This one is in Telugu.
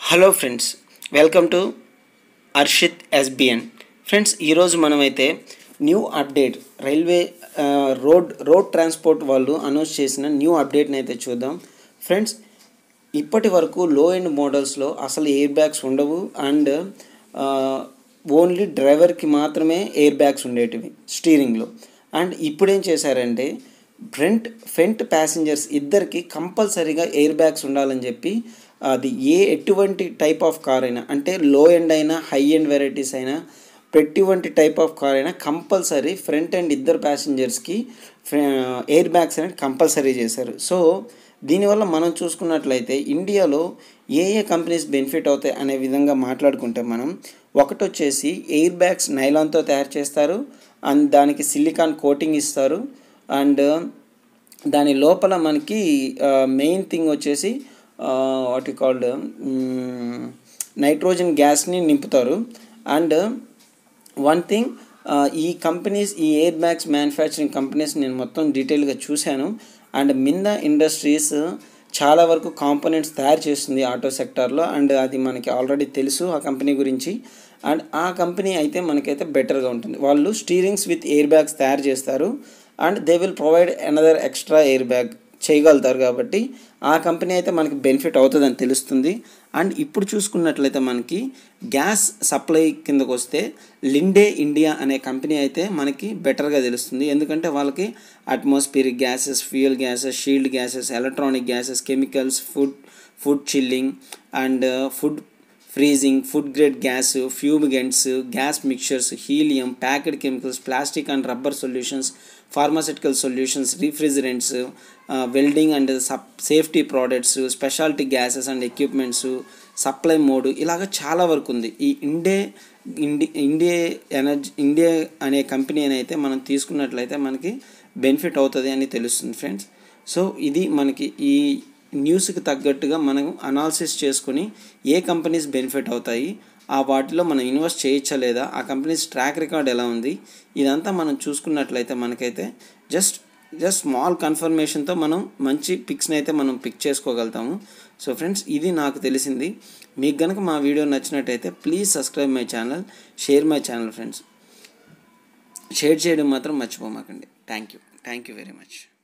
hello friends welcome to Arshith SBN friends ఈరోజు మనమైతే న్యూ అప్డేట్ రైల్వే ఆ, రోడ్ రోడ్ ట్రాన్స్పోర్ట్ వాళ్ళు అనౌన్స్ చేసిన న్యూ అప్డేట్ని అయితే చూద్దాం ఫ్రెండ్స్ ఇప్పటి వరకు లో ఎండ్ మోడల్స్లో అసలు ఎయిర్ బ్యాగ్స్ ఉండవు అండ్ ఓన్లీ డ్రైవర్కి మాత్రమే ఎయిర్ బ్యాగ్స్ ఉండేటివి స్టీరింగ్లో అండ్ ఇప్పుడు ఏం చేశారంటే ఫ్రంట్ ఫ్రంట్ ప్యాసింజర్స్ ఇద్దరికి కంపల్సరీగా ఎయిర్ బ్యాగ్స్ ఉండాలని చెప్పి అది ఏ ఎటువంటి టైప్ ఆఫ్ కార్ అయినా అంటే లో ఎండ్ అయినా హై ఎండ్ వెరైటీస్ అయినా ఎటువంటి టైప్ ఆఫ్ కార్ అయినా కంపల్సరీ ఫ్రంట్ అండ్ ఇద్దరు ప్యాసింజర్స్కి ఎయిర్ బ్యాగ్స్ అనేది కంపల్సరీ చేశారు సో దీనివల్ల మనం చూసుకున్నట్లయితే ఇండియాలో ఏ ఏ కంపెనీస్ బెనిఫిట్ అవుతాయి అనే విధంగా మాట్లాడుకుంటే మనం ఒకటి వచ్చేసి ఎయిర్ బ్యాగ్స్ నైలాన్తో తయారు చేస్తారు అండ్ దానికి సిలికాన్ కోటింగ్ ఇస్తారు అండ్ దాని లోపల మనకి మెయిన్ థింగ్ వచ్చేసి వాటి కాల్డ్ నైట్రోజన్ గ్యాస్ని నింపుతారు అండ్ వన్ థింగ్ ఈ కంపెనీస్ ఈ ఎయిర్ బ్యాగ్స్ మ్యానుఫ్యాక్చరింగ్ కంపెనీస్ నేను మొత్తం డీటెయిల్గా చూశాను అండ్ మిందా ఇండస్ట్రీస్ చాలా వరకు కాంపోనెంట్స్ తయారు చేస్తుంది ఆటో సెక్టార్లో అండ్ అది మనకి ఆల్రెడీ తెలుసు ఆ కంపెనీ గురించి అండ్ ఆ కంపెనీ అయితే మనకైతే బెటర్గా ఉంటుంది వాళ్ళు స్టీరింగ్స్ విత్ ఎయిర్ బ్యాగ్స్ తయారు చేస్తారు and they will provide another extra air bag చేయగలుగుతారు కాబట్టి ఆ కంపెనీ అయితే మనకి బెనిఫిట్ అవుతుందని తెలుస్తుంది అండ్ ఇప్పుడు చూసుకున్నట్లయితే మనకి గ్యాస్ సప్లై కిందకు వస్తే లిండే ఇండియా అనే కంపెనీ అయితే మనకి బెటర్గా తెలుస్తుంది ఎందుకంటే వాళ్ళకి atmospheric gases fuel gases shield gases electronic gases chemicals food food chilling and food freezing food grade gas fumigants gas mixtures helium packed chemicals plastic and rubber solutions pharmaceutical solutions refrigerants welding and సప్ safety products specialty gases and equipments supply mode ఇలాగ చాలా వరకు ఉంది ఈ ఇండే ఇండి ఇండియా ఎనర్జీ ఇండియా అనే కంపెనీ అయితే మనం తీసుకున్నట్లయితే మనకి బెనిఫిట్ అవుతుంది అని తెలుస్తుంది ఫ్రెండ్స్ సో ఇది మనకి ఈ న్యూస్కి తగ్గట్టుగా మనం అనాలిసిస్ చేసుకొని ఏ కంపెనీస్ బెనిఫిట్ అవుతాయి ఆ వాటిలో మనం ఇన్వెస్ట్ చేయొచ్చా లేదా ఆ కంపెనీస్ ట్రాక్ రికార్డ్ ఎలా ఉంది ఇదంతా మనం చూసుకున్నట్లయితే మనకైతే జస్ట్ జస్ట్ స్మాల్ కన్ఫర్మేషన్తో మనం మంచి పిక్స్ని అయితే మనం పిక్ చేసుకోగలుగుతాము సో ఫ్రెండ్స్ ఇది నాకు తెలిసింది మీకు కనుక మా వీడియో నచ్చినట్టయితే please subscribe my channel share my channel friends share చేయడం మాత్రం మర్చిపోమాకండి thank you thank you very much